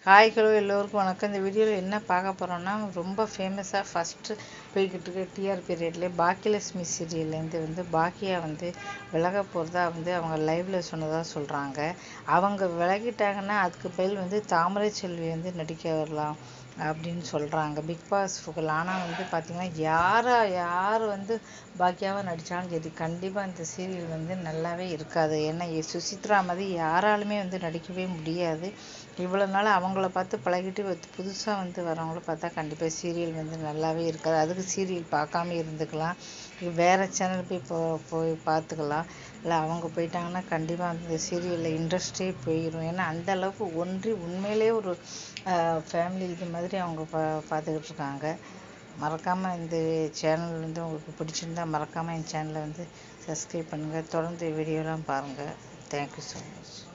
hi hello எல்லோருக்கும் வணக்கம் இந்த வீடியோவில் என்ன பார்க்க போகிறோம்னா ரொம்ப ஃபேமஸாக ஃபஸ்ட்டு போய்கிட்டு இருக்க டிஆர்பி ரேட்லேயே பாக்கியலட்சுமி சீரியல்லேருந்து வந்து பாக்கியா வந்து விலக போகிறதா வந்து அவங்க லைவில் சொன்னதாக சொல்கிறாங்க அவங்க விலகிட்டாங்கன்னா அதுக்கு பதில் வந்து தாமரை செல்வி வந்து நடிக்க வரலாம் அப்படின்னு சொல்கிறாங்க பிக் பாஸ் புகழ் ஆனால் வந்து பார்த்திங்கன்னா யாரை யார் வந்து பாக்கியாவாக நடித்தாலும் சரி கண்டிப்பாக இந்த சீரியல் வந்து நல்லாவே இருக்காது ஏன்னா சுசித்ரா மாதிரி யாராலுமே வந்து நடிக்கவே முடியாது இவ்வளோ நாள் அவங்கள பார்த்து பழகிட்டு புதுசாக வந்து வரவங்கள பார்த்தா கண்டிப்பாக சீரியல் வந்து நல்லாவே இருக்காது அதுக்கு சீரியல் பார்க்காம இருந்துக்கலாம் வேறு சேனல் போய் போ போய் பார்த்துக்கலாம் இல்லை அவங்க போயிட்டாங்கன்னா கண்டிப்பாக அந்த சீரியலில் இன்ட்ரெஸ்டே போயிடும் ஏன்னா அந்த அளவுக்கு ஒன்றி உண்மையிலே ஒரு ஃபேமிலி இது மாதிரி அவங்க பா பார்த்துக்கிட்டு இருக்காங்க மறக்காமல் இந்த சேனல் வந்து உங்களுக்கு பிடிச்சிருந்தா மறக்காமல் என் சேனலை வந்து சப்ஸ்கிரைப் பண்ணுங்கள் தொடர்ந்து வீடியோலாம் பாருங்கள் தேங்க்யூ ஸோ மச்